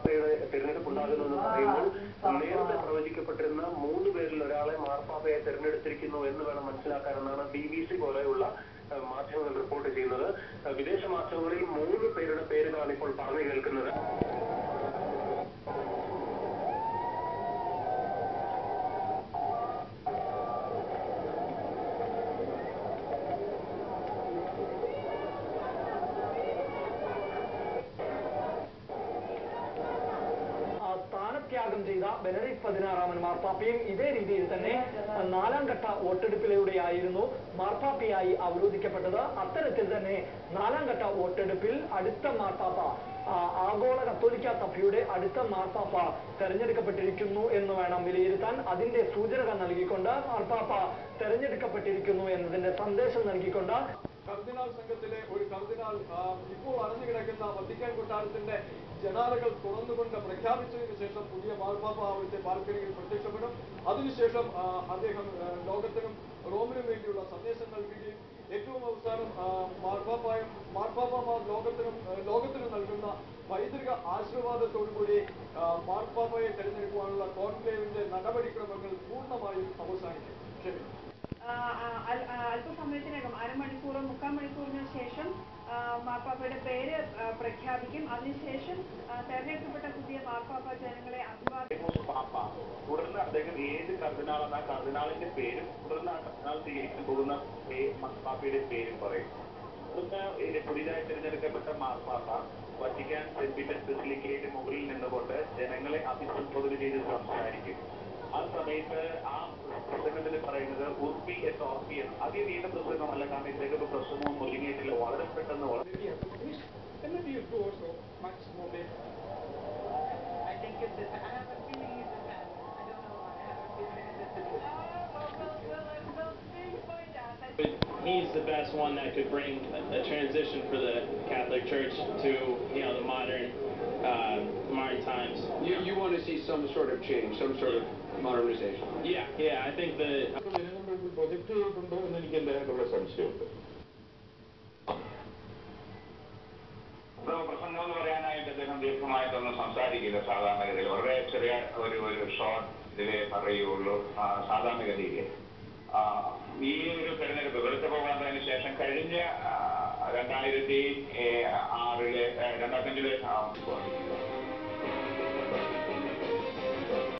മാർപ്പാപ്പയുടെ തിരഞ്ഞെടുപ്പ് ഉണ്ടാകുന്നുവെന്ന് പറയുമ്പോൾ നേരത്തെ പ്രവചിക്കപ്പെട്ടിരുന്ന മൂന്ന് പേരിൽ ഒരാളെ മാർപ്പാപ്പയെ തിരഞ്ഞെടുത്തിരിക്കുന്നു എന്ന് വേണം മനസ്സിലാക്കാനെന്നാണ് ബി ബി സി പോലെയുള്ള ഏഹ്, മാധ്യമങ്ങൾ റിപ്പോർട്ട് ചെയ്യുന്നത് ഏഹ്, വിദേശ മാധ്യമങ്ങളിൽ മൂന്ന് പേരുടെ പേരുകളാണ് ഇപ്പോൾ പറഞ്ഞു കേൾക്കുന്നത് ആ, സ്ഥാനത്യാഗം ചെയ്ത ബെനഡിക്ട് പതിനാറാമൻ മാർപ്പാപ്പയും ഇതേ രീതിയിൽ തന്നെ ആ, നാലാം ഘട്ട വോട്ടെടുപ്പിലൂടെയായിരുന്നു മാർപ്പാപ്പയായി അവരോധിക്കപ്പെട്ടത് അത്തരത്തിൽ തന്നെ നാലാം ഘട്ട വോട്ടെടുപ്പിൽ അടുത്ത മാർപ്പാപ്പ ആ, ആഗോള കത്തോലിക്ക സഭയുടെ അടുത്ത മാർപ്പാപ്പ തെരഞ്ഞെടുക്കപ്പെട്ടിരിക്കുന്നു എന്ന് വേണം വിലയിരുത്താൻ അതിന്റെ സൂചനകൾ നൽകിക്കൊണ്ട് മാർപ്പാപ്പ തെരഞ്ഞെടുക്കപ്പെട്ടിരിക്കുന്നു എന്നതിന്റെ സന്ദേശം നൽകിക്കൊണ്ട് കർദിനാൾ സംഘത്തിലെ ഒരു കർദിനാൾ ആ, ഇപ്പോൾ അടഞ്ഞു കിടക്കുന്ന വത്തിക്കാൻ കൊട്ടാരത്തിന്റെ ജനാലകൾ തുറന്നുകൊണ്ട് പ്രഖ്യാപിച്ചതിന് ശേഷം പുതിയ മാർപ്പാപ്പ അവിടുത്തെ ബാൽക്കണിയിൽ പ്രത്യക്ഷപ്പെടും അതിനുശേഷം ആ, അദ്ദേഹം ആ, ലോകത്തിനും റോമിനും വേണ്ടിയുള്ള സന്ദേശം നൽകുകയും ഏറ്റവും അവസാനം ആ, മാർപ്പാപ്പായും മാർപ്പാപ്പമാർ ലോകത്തിനും ആ, ലോകത്തിനും നൽകുന്ന പൈതൃക ആശീർവാദത്തോടുകൂടി ആ, മാർപ്പാപ്പയെ തെരഞ്ഞെടുക്കുവാനുള്ള കോൺക്ലേവിന്റെ നടപടിക്രമങ്ങൾ പൂർണ്ണമായും അവസാനിക്കും ക്ഷമിക്കും ആ, ആ, അൽ- ആ, അല്പസമയത്തിനകം അരമണിക്കൂറോ മുക്കാൽ മണിക്കൂറിന് ശേഷം ആ, മാർപ്പാപ്പയുടെ പേര് ആ, പ്രഖ്യാപിക്കും അതിനുശേഷം ആ, തെരഞ്ഞെടുക്കപ്പെട്ട പുതിയ മാർപ്പാപ്പ ജനങ്ങളെ അഭിവാദ്യം ഡെമോസ് പാപ്പ തുടർന്ന് അദ്ദേഹം ഏത് കർദിനാളാണ് ആ കർദിനാളിന്റെ പേരും തുടർന്ന് ആ കർദിനാൾ സ്വീകരിക്കാൻ പോകുന്ന പേ- മാർപ്പാപ്പയുടെ പേരും പറയും തുടർന്ന് ഇത് പുതിയതായി തിരഞ്ഞെടുക്കപ്പെട്ട മാർപ്പാപ്പ വത്തിക്കാൻ സെന്റ് പീറ്റേഴ്സ് ബസിലിക്കയുടെ മുകളിൽ നിന്നുകൊണ്ട് ജനങ്ങളെ അഭിസംബോധന ചെയ്ത് സംസാരിക്കും ആ സമയത്ത് ആ പ്രസംഗത്തിൽ പറയുന്നത് ഉർപ്പി എസ് ഓർപ്പി എന്ന് അതി നീണ്ട പ്രസംഗമല്ല കാരണം ഇദ്ദേഹം പ്രസംഗവും മുരിങ്ങയിട്ടില്ല വളരെ പെട്ടെന്ന് വളരെ And maybe you do also much more big. I think it's, a- I have a feeling he's a fan. I don't know why. I have a feeling he's a fan. He's the best one that could bring a, a transition for the Catholic Church to, you know, the modern, uh, modern times. You, you want to see some sort of change, some sort of modernization. Yeah, yeah, I think the project ചെയ്തിട്ടുണ്ടോ എന്ന് എനിക്ക് എന്തായാലുള്ള സംശയമുണ്ട് പ്രസംഗം എന്ന് പറയാനായിട്ട് അദ്ദേഹം ദീർഘമായിട്ടൊന്നും സംസാരിക്കില്ല സാധാരണഗതിയിൽ വളരെ ചെറിയ ഒരു ഒരു ഷോർട്ട് ഇതിലേ പറയുള്ളൂ ആ, സാധാരണഗതിയിൽ ആ, ഈ ഒരു തെരഞ്ഞെടുപ്പ് വെളുത്തപ്പ വന്നതിന് ശേഷം കഴിഞ്ഞ ആ, രണ്ടായിരത്തി ഏ, ആറിലെ ഏ, രണ്ടായിരത്തഞ്ചിലെ ആ,